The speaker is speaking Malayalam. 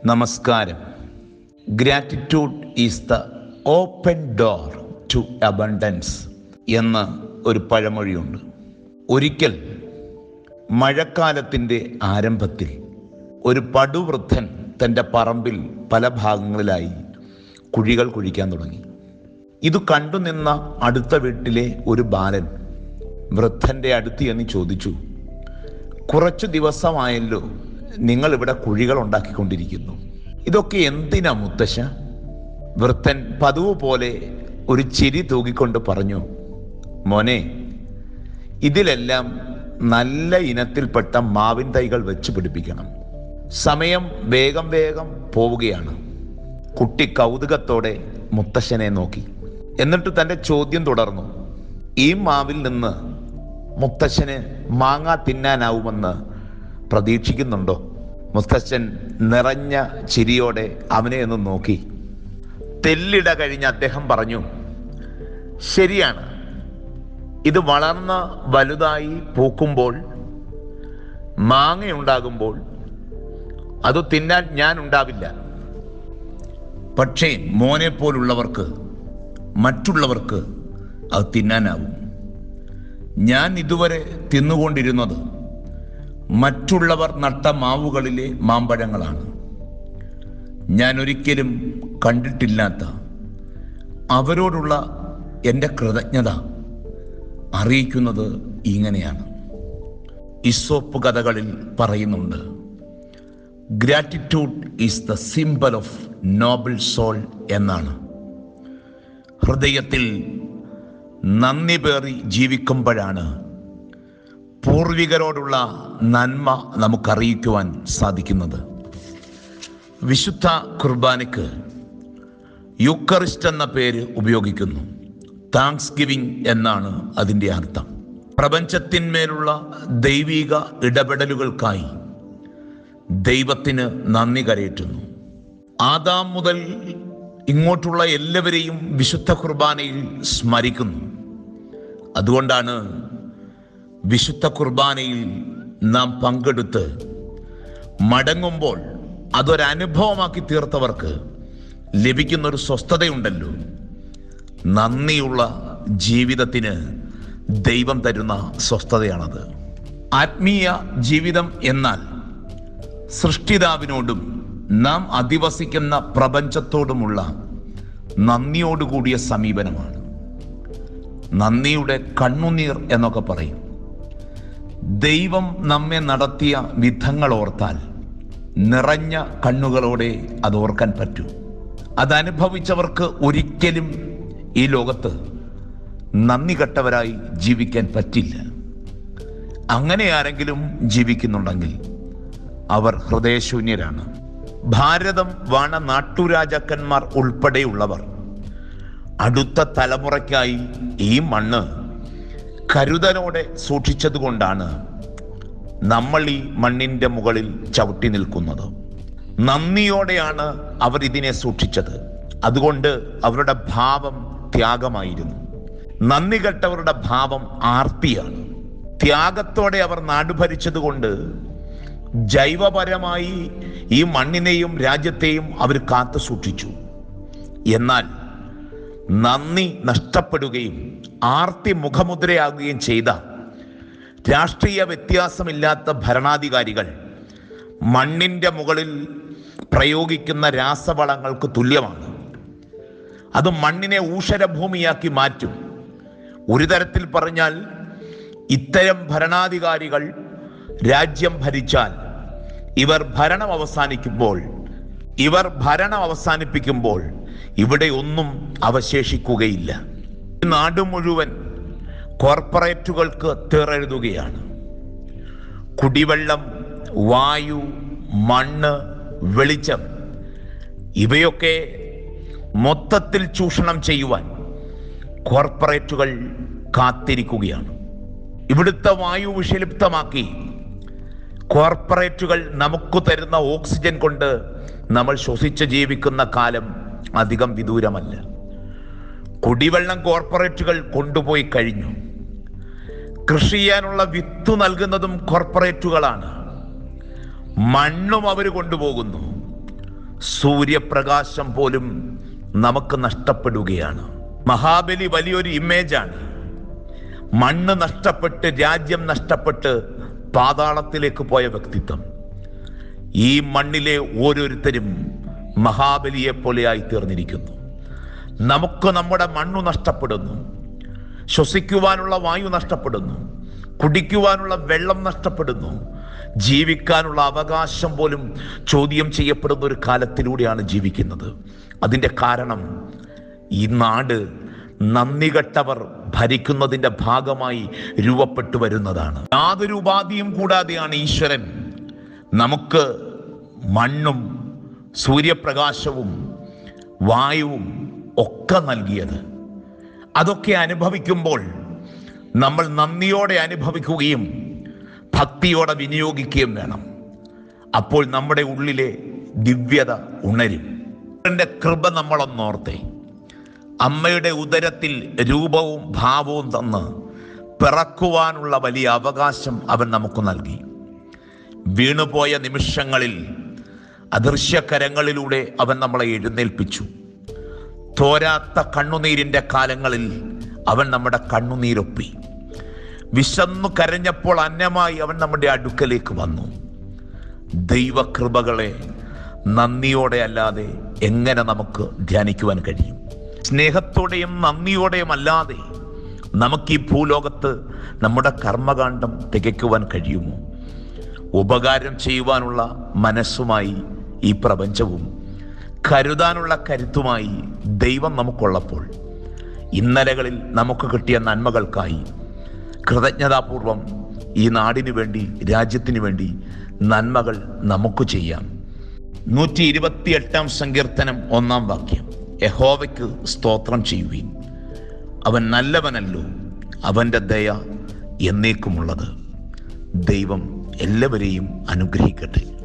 നമസ്കാരം gratitude is the open door to abundance എന്ന ഒരു പഴമൊഴിയുണ്ട് ഒരിക്കൽ മഴക്കാലത്തിൻ്റെ ആരംഭത്തിൽ ഒരു പടുവൃദ്ധൻ തൻ്റെ പറമ്പിൽ പല ഭാഗങ്ങളിലായി കുഴികൾ കുഴിക്കാൻ തുടങ്ങി ഇത് കണ്ടുനിന്ന അടുത്ത വീട്ടിലെ ഒരു ബാലൻ വൃദ്ധൻ്റെ അടുത്ത് എന്ന് ചോദിച്ചു കുറച്ചു ദിവസമായല്ലോ നിങ്ങൾ ഇവിടെ കുഴികൾ ഉണ്ടാക്കിക്കൊണ്ടിരിക്കുന്നു ഇതൊക്കെ എന്തിനാ മുത്തശ്ശ വൃദ്ധൻ പതിവ് പോലെ ഒരു ചിരി തൂകിക്കൊണ്ട് പറഞ്ഞു മോനെ ഇതിലെല്ലാം നല്ല ഇനത്തിൽപ്പെട്ട മാവിൻ തൈകൾ വെച്ച് പിടിപ്പിക്കണം സമയം വേഗം വേഗം പോവുകയാണ് കുട്ടി കൗതുകത്തോടെ മുത്തശ്ശനെ നോക്കി എന്നിട്ട് തൻ്റെ ചോദ്യം തുടർന്നു ഈ മാവിൽ നിന്ന് മുത്തശ്ശന് മാങ്ങ തിന്നാനാവുമെന്ന് പ്രതീക്ഷിക്കുന്നുണ്ടോ മുത്തശ്ശൻ നിറഞ്ഞ ചിരിയോടെ അവനെ ഒന്ന് നോക്കി തെല്ലിട കഴിഞ്ഞ് അദ്ദേഹം പറഞ്ഞു ശരിയാണ് ഇത് വളർന്ന് വലുതായി പൂക്കുമ്പോൾ മാങ്ങയുണ്ടാകുമ്പോൾ അത് തിന്നാൻ ഞാൻ ഉണ്ടാവില്ല പക്ഷേ മോനെ പോലുള്ളവർക്ക് മറ്റുള്ളവർക്ക് അത് തിന്നാനാവും ഞാൻ ഇതുവരെ തിന്നുകൊണ്ടിരുന്നത് മറ്റുള്ളവർ നട്ട മാവുകളിലെ മാമ്പഴങ്ങളാണ് ഞാൻ ഒരിക്കലും കണ്ടിട്ടില്ലാത്ത അവരോടുള്ള എൻ്റെ കൃതജ്ഞത അറിയിക്കുന്നത് ഇങ്ങനെയാണ് ഇസോപ്പ് കഥകളിൽ പറയുന്നുണ്ട് gratitude is the symbol of noble soul എന്നാണ് ഹൃദയത്തിൽ നന്ദി പേറി ജീവിക്കുമ്പോഴാണ് പൂർവികരോടുള്ള നന്മ നമുക്കറിയിക്കുവാൻ സാധിക്കുന്നത് വിശുദ്ധ കുർബാനയ്ക്ക് യുക്കറിസ്റ്റ് എന്ന പേര് ഉപയോഗിക്കുന്നു താങ്ക്സ് ഗിവിംഗ് എന്നാണ് അതിൻ്റെ അർത്ഥം പ്രപഞ്ചത്തിന്മേലുള്ള ദൈവിക ഇടപെടലുകൾക്കായി ദൈവത്തിന് നന്ദി കരയേറ്റുന്നു ആദാം മുതൽ ഇങ്ങോട്ടുള്ള എല്ലാവരെയും വിശുദ്ധ കുർബാനയിൽ സ്മരിക്കുന്നു അതുകൊണ്ടാണ് വിശുദ്ധ കുർബാനയിൽ നാം പങ്കെടുത്ത് മടങ്ങുമ്പോൾ അതൊരനുഭവമാക്കി തീർത്തവർക്ക് ലഭിക്കുന്ന ഒരു സ്വസ്ഥതയുണ്ടല്ലോ നന്ദിയുള്ള ജീവിതത്തിന് ദൈവം തരുന്ന സ്വസ്ഥതയാണത് ആത്മീയ ജീവിതം എന്നാൽ സൃഷ്ടിതാവിനോടും നാം അധിവസിക്കുന്ന പ്രപഞ്ചത്തോടുമുള്ള നന്ദിയോടുകൂടിയ സമീപനമാണ് നന്ദിയുടെ കണ്ണുനീർ എന്നൊക്കെ പറയും ദൈവം നമ്മെ നടത്തിയ വിധങ്ങൾ ഓർത്താൽ നിറഞ്ഞ കണ്ണുകളോടെ അത് ഓർക്കാൻ പറ്റൂ അതനുഭവിച്ചവർക്ക് ഒരിക്കലും ഈ ലോകത്ത് നന്ദി കെട്ടവരായി ജീവിക്കാൻ പറ്റില്ല അങ്ങനെ ആരെങ്കിലും ജീവിക്കുന്നുണ്ടെങ്കിൽ അവർ ഹൃദയശൂന്യരാണ് ഭാരതം വാണ നാട്ടുരാജാക്കന്മാർ ഉൾപ്പെടെയുള്ളവർ അടുത്ത തലമുറയ്ക്കായി ഈ മണ്ണ് കരുതലോടെ സൂക്ഷിച്ചതുകൊണ്ടാണ് നമ്മൾ ഈ മണ്ണിൻ്റെ മുകളിൽ ചവിട്ടി നിൽക്കുന്നത് നന്ദിയോടെയാണ് അവർ ഇതിനെ സൂക്ഷിച്ചത് അതുകൊണ്ട് അവരുടെ ഭാവം ത്യാഗമായിരുന്നു നന്ദി കെട്ടവരുടെ ഭാവം ആർത്തിയാണ് ത്യാഗത്തോടെ അവർ നാടുഭരിച്ചതുകൊണ്ട് ജൈവപരമായി ഈ മണ്ണിനെയും രാജ്യത്തെയും അവർ കാത്തു സൂക്ഷിച്ചു എന്നാൽ നന്ദി നഷ്ടപ്പെടുകയും ആർത്തി മുഖമുദ്രയാകുകയും ചെയ്ത രാഷ്ട്രീയ വ്യത്യാസമില്ലാത്ത ഭരണാധികാരികൾ മണ്ണിൻ്റെ മുകളിൽ പ്രയോഗിക്കുന്ന രാസവളങ്ങൾക്ക് തുല്യമാണ് അത് മണ്ണിനെ ഊഷരഭൂമിയാക്കി മാറ്റും ഒരു തരത്തിൽ പറഞ്ഞാൽ ഇത്തരം ഭരണാധികാരികൾ രാജ്യം ഭരിച്ചാൽ ഇവർ ഭരണം അവസാനിക്കുമ്പോൾ ഇവർ ഭരണം അവസാനിപ്പിക്കുമ്പോൾ ഇവിടെ ഒന്നും അവശേഷിക്കുകയില്ല ഈ നാട് മുഴുവൻ കോർപ്പറേറ്റുകൾക്ക് തേറെഴുതുകയാണ് കുടിവെള്ളം വായു മണ്ണ് വെളിച്ചം ഇവയൊക്കെ മൊത്തത്തിൽ ചൂഷണം ചെയ്യുവാൻ കോർപ്പറേറ്റുകൾ കാത്തിരിക്കുകയാണ് ഇവിടുത്തെ വായു വിഷലിപ്തമാക്കി കോർപ്പറേറ്റുകൾ നമുക്ക് തരുന്ന ഓക്സിജൻ കൊണ്ട് നമ്മൾ ശ്വസിച്ച് ജീവിക്കുന്ന കാലം അധികം വിദൂരമല്ല കുടിവെള്ളം കോർപ്പറേറ്റുകൾ കൊണ്ടുപോയി കഴിഞ്ഞു കൃഷി ചെയ്യാനുള്ള വിത്ത് നൽകുന്നതും കോർപ്പറേറ്റുകളാണ് മണ്ണും അവർ കൊണ്ടുപോകുന്നു സൂര്യപ്രകാശം പോലും നമുക്ക് നഷ്ടപ്പെടുകയാണ് മഹാബലി വലിയൊരു ഇമേജാണ് മണ്ണ് നഷ്ടപ്പെട്ട് രാജ്യം നഷ്ടപ്പെട്ട് പാതാളത്തിലേക്ക് പോയ വ്യക്തിത്വം ഈ മണ്ണിലെ ഓരോരുത്തരും മഹാബലിയെ പോലെയായി തീർന്നിരിക്കുന്നു നമുക്ക് നമ്മുടെ മണ്ണു നഷ്ടപ്പെടുന്നു ശ്വസിക്കുവാനുള്ള വായു നഷ്ടപ്പെടുന്നു കുടിക്കുവാനുള്ള വെള്ളം നഷ്ടപ്പെടുന്നു ജീവിക്കാനുള്ള അവകാശം പോലും ചോദ്യം ചെയ്യപ്പെടുന്ന ഒരു കാലത്തിലൂടെയാണ് ജീവിക്കുന്നത് അതിൻ്റെ കാരണം ഈ നാട് നന്ദികെട്ടവർ ഭരിക്കുന്നതിൻ്റെ ഭാഗമായി രൂപപ്പെട്ടു വരുന്നതാണ് യാതൊരു ഉപാധിയും കൂടാതെയാണ് ഈശ്വരൻ നമുക്ക് മണ്ണും സൂര്യപ്രകാശവും വായുവും ഒക്കെ നൽകിയത് അതൊക്കെ അനുഭവിക്കുമ്പോൾ നമ്മൾ നന്ദിയോടെ അനുഭവിക്കുകയും ഭക്തിയോടെ വിനിയോഗിക്കുകയും വേണം അപ്പോൾ നമ്മുടെ ഉള്ളിലെ ദിവ്യത ഉണരും എൻ്റെ കൃപ നമ്മളൊന്നോർത്തെ അമ്മയുടെ ഉദരത്തിൽ രൂപവും ഭാവവും തന്ന് പിറക്കുവാനുള്ള വലിയ അവകാശം അവൻ നമുക്ക് നൽകി വീണുപോയ നിമിഷങ്ങളിൽ അദൃശ്യകരങ്ങളിലൂടെ അവൻ നമ്മളെ എഴുന്നേൽപ്പിച്ചു തോരാത്ത കണ്ണുനീരിൻ്റെ കാലങ്ങളിൽ അവൻ നമ്മുടെ കണ്ണുനീരൊപ്പി വിശന്നു കരഞ്ഞപ്പോൾ അന്നമായി അവൻ നമ്മുടെ അടുക്കലേക്ക് വന്നു ദൈവകൃപകളെ നന്ദിയോടെ അല്ലാതെ എങ്ങനെ നമുക്ക് ധ്യാനിക്കുവാൻ കഴിയും സ്നേഹത്തോടെയും നന്ദിയോടെയും അല്ലാതെ നമുക്ക് ഈ ഭൂലോകത്ത് നമ്മുടെ കർമ്മകാന്ഡം തികയ്ക്കുവാൻ കഴിയുമോ ഉപകാരം ചെയ്യുവാനുള്ള മനസ്സുമായി ഈ പ്രപഞ്ചവും കരുതാനുള്ള കരുത്തുമായി ദൈവം നമുക്കുള്ളപ്പോൾ ഇന്നലകളിൽ നമുക്ക് കിട്ടിയ നന്മകൾക്കായി കൃതജ്ഞതാപൂർവം ഈ നാടിനു വേണ്ടി രാജ്യത്തിനു വേണ്ടി നന്മകൾ നമുക്ക് ചെയ്യാം നൂറ്റി ഇരുപത്തി എട്ടാം സങ്കീർത്തനം ഒന്നാം വാക്യം യഹോവയ്ക്ക് സ്തോത്രം ചെയ്യുവീൻ അവൻ നല്ലവനല്ലോ അവൻ്റെ ദയ എന്നേക്കുമുള്ളത് ദൈവം എല്ലാവരെയും അനുഗ്രഹിക്കട്ടെ